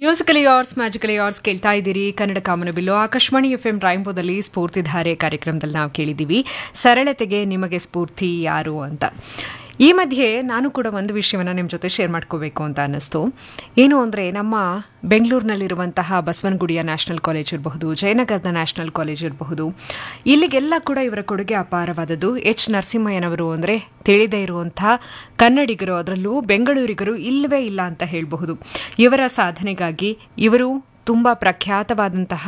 musically ಯಾರ್ಸ್ magically ಯಾರ್ಸ್ ಕೇಳ್ತಾ ಇದ್ದೀರಿ Kannada Kamanabillu Akashvani F M ರಾಯಂಪುರದಲ್ಲಿ ಸ್ಫೂರ್ತಿಧಾರೆ ಕಾರ್ಯಕ್ರಮದಲ್ಲಿ ನಾವು ಕೇಳಿದ್ದೀವಿ ಸರಳತೆಗೆ ನಿಮಗೆ ಸ್ಫೂರ್ತಿ ಯಾರು ಅಂತ ಈ ಮಧ್ಯೆ ನಾನು ಕೂಡ ಒಂದು ವಿಷಯವನ್ನು ನಿಮ್ಮ ಜೊತೆ ಶೇರ್ ಮಾಡ್ಕೋಬೇಕು ಅಂತ ಅನ್ನಿಸ್ತು ಏನು ಅಂದರೆ ನಮ್ಮ ಬೆಂಗಳೂರಿನಲ್ಲಿರುವಂತಹ ಬಸವನಗುಡಿಯ ನ್ಯಾಷನಲ್ ಕಾಲೇಜ್ ಇರಬಹುದು ಜಯನಗರದ ನ್ಯಾಷನಲ್ ಕಾಲೇಜ್ ಇರಬಹುದು ಇಲ್ಲಿಗೆಲ್ಲ ಕೂಡ ಇವರ ಕೊಡುಗೆ ಅಪಾರವಾದದ್ದು ಎಚ್ ನರಸಿಂಹಯ್ಯನವರು ಅಂದರೆ ತಿಳಿದೇ ಇರುವಂಥ ಕನ್ನಡಿಗರು ಅದರಲ್ಲೂ ಬೆಂಗಳೂರಿಗರು ಇಲ್ಲವೇ ಇಲ್ಲ ಅಂತ ಹೇಳಬಹುದು ಇವರ ಸಾಧನೆಗಾಗಿ ಇವರು ತುಂಬ ಪ್ರಖ್ಯಾತವಾದಂತಹ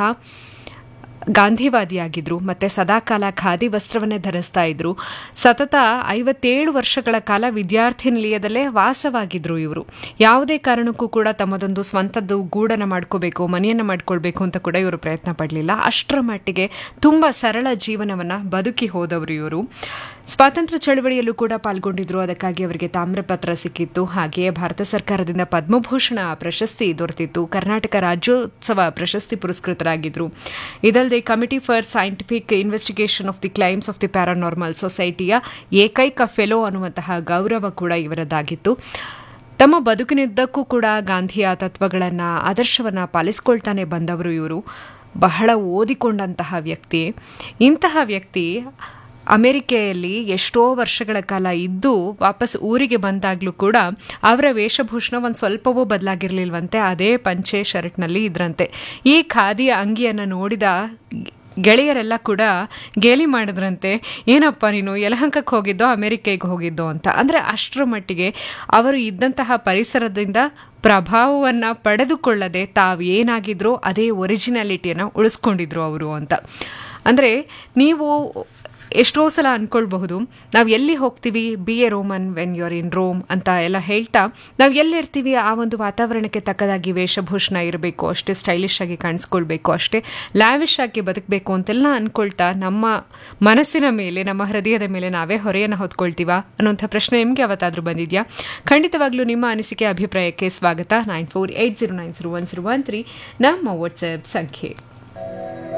ಗಾಂಧಿವಾದಿಯಾಗಿದ್ರು ಮತ್ತೆ ಸದಾಕಾಲ ಖಾದಿ ವಸ್ತ್ರವನ್ನೇ ಧರಿಸ್ತಾ ಇದ್ರು ಸತತ ಐವತ್ತೇಳು ವರ್ಷಗಳ ಕಾಲ ವಿದ್ಯಾರ್ಥಿ ನಿಲಯದಲ್ಲೇ ವಾಸವಾಗಿದ್ರು ಇವರು ಯಾವುದೇ ಕಾರಣಕ್ಕೂ ಕೂಡ ತಮ್ಮದೊಂದು ಸ್ವಂತದ್ದು ಗೂಡನ್ನು ಮಾಡ್ಕೋಬೇಕು ಮನೆಯನ್ನು ಮಾಡ್ಕೊಳ್ಬೇಕು ಅಂತ ಕೂಡ ಇವರು ಪ್ರಯತ್ನ ಪಡಲಿಲ್ಲ ಅಷ್ಟರ ಮಟ್ಟಿಗೆ ತುಂಬ ಸರಳ ಜೀವನವನ್ನು ಬದುಕಿ ಹೋದವರು ಇವರು ಸ್ವಾತಂತ್ರ್ಯ ಚಳವಳಿಯಲ್ಲೂ ಕೂಡ ಪಾಲ್ಗೊಂಡಿದ್ರು ಅದಕ್ಕಾಗಿ ಅವರಿಗೆ ತಾಮ್ರಪತ್ರ ಸಿಕ್ಕಿತ್ತು ಹಾಗೆಯೇ ಭಾರತ ಸರ್ಕಾರದಿಂದ ಪದ್ಮಭೂಷಣ ಪ್ರಶಸ್ತಿ ದೊರೆತಿತ್ತು ಕರ್ನಾಟಕ ರಾಜ್ಯೋತ್ಸವ ಪ್ರಶಸ್ತಿ ಪುರಸ್ಕೃತರಾಗಿದ್ರು ಇದಲ್ಲದೆ committee for scientific investigation of the claims of the paranormal ಸೊಸೈಟಿಯ ಏಕೈಕ ಫೆಲೋ ಅನ್ನುವಂತಹ ಗೌರವ ಕೂಡ ಇವರದ್ದಾಗಿತ್ತು ತಮ್ಮ ಬದುಕಿನಿದ್ದಕ್ಕೂ ಕೂಡ ಗಾಂಧಿಯ ತತ್ವಗಳನ್ನು ಆದರ್ಶವನ್ನು ಪಾಲಿಸ್ಕೊಳ್ತಾನೆ ಬಂದವರು ಇವರು ಬಹಳ ಓದಿಕೊಂಡಂತಹ ವ್ಯಕ್ತಿ ಇಂತಹ ವ್ಯಕ್ತಿ ಅಮೆರಿಕೆಯಲ್ಲಿ ಎಷ್ಟೋ ವರ್ಷಗಳ ಕಾಲ ಇದ್ದು ವಾಪಸ್ ಊರಿಗೆ ಬಂದಾಗಲೂ ಕೂಡ ಅವರ ವೇಷಭೂಷಣ ಒಂದು ಸ್ವಲ್ಪವೂ ಬದಲಾಗಿರ್ಲಿಲ್ವಂತೆ ಅದೇ ಪಂಚೆ ಶರ್ಟ್ನಲ್ಲಿ ಇದ್ರಂತೆ ಈ ಖಾದಿಯ ಅಂಗಿಯನ್ನು ನೋಡಿದ ಗೆಳೆಯರೆಲ್ಲ ಕೂಡ ಗೇಲಿ ಮಾಡಿದ್ರಂತೆ ಏನಪ್ಪ ನೀನು ಯಲಹಂಕಕ್ಕೆ ಹೋಗಿದ್ದೋ ಅಮೆರಿಕೆಗೆ ಹೋಗಿದ್ದೋ ಅಂತ ಅಂದರೆ ಅಷ್ಟರ ಮಟ್ಟಿಗೆ ಅವರು ಇದ್ದಂತಹ ಪರಿಸರದಿಂದ ಪ್ರಭಾವವನ್ನು ಪಡೆದುಕೊಳ್ಳದೆ ತಾವು ಏನಾಗಿದ್ರೋ ಅದೇ ಒರಿಜಿನಾಲಿಟಿಯನ್ನು ಉಳಿಸ್ಕೊಂಡಿದ್ರು ಅವರು ಅಂತ ಅಂದರೆ ನೀವು ಎಷ್ಟೋ ಸಲ ಅಂದ್ಕೊಳ್ಬಹುದು ನಾವು ಎಲ್ಲಿ ಹೋಗ್ತೀವಿ be a Roman when you are in Rome ಅಂತ ಎಲ್ಲ ಹೇಳ್ತಾ ನಾವು ಎಲ್ಲಿರ್ತೀವಿ ಆ ಒಂದು ವಾತಾವರಣಕ್ಕೆ ತಕ್ಕದಾಗಿ ವೇಷಭೂಷಣ ಇರಬೇಕು ಅಷ್ಟೇ ಸ್ಟೈಲಿಶ್ ಆಗಿ ಕಾಣಿಸ್ಕೊಳ್ಬೇಕು ಅಷ್ಟೇ ಲ್ಯಾವಿಶ್ ಆಗಿ ಬದುಕಬೇಕು ಅಂತೆಲ್ಲ ಅಂದ್ಕೊಳ್ತಾ ನಮ್ಮ ಮನಸ್ಸಿನ ಮೇಲೆ ನಮ್ಮ ಹೃದಯದ ಮೇಲೆ ನಾವೇ ಹೊರೆಯನ್ನು ಹೊತ್ಕೊಳ್ತೀವ ಅನ್ನೋಂಥ ಪ್ರಶ್ನೆ ನಿಮಗೆ ಯಾವತ್ತಾದರೂ ಬಂದಿದೆಯಾ ಖಂಡಿತವಾಗ್ಲೂ ನಿಮ್ಮ ಅನಿಸಿಕೆ ಅಭಿಪ್ರಾಯಕ್ಕೆ ಸ್ವಾಗತ nine four eight zero nine zero one zero one three ನಮ್ಮ ವಾಟ್ಸ್ಆ್ಯಪ್ ಸಂಖ್ಯೆ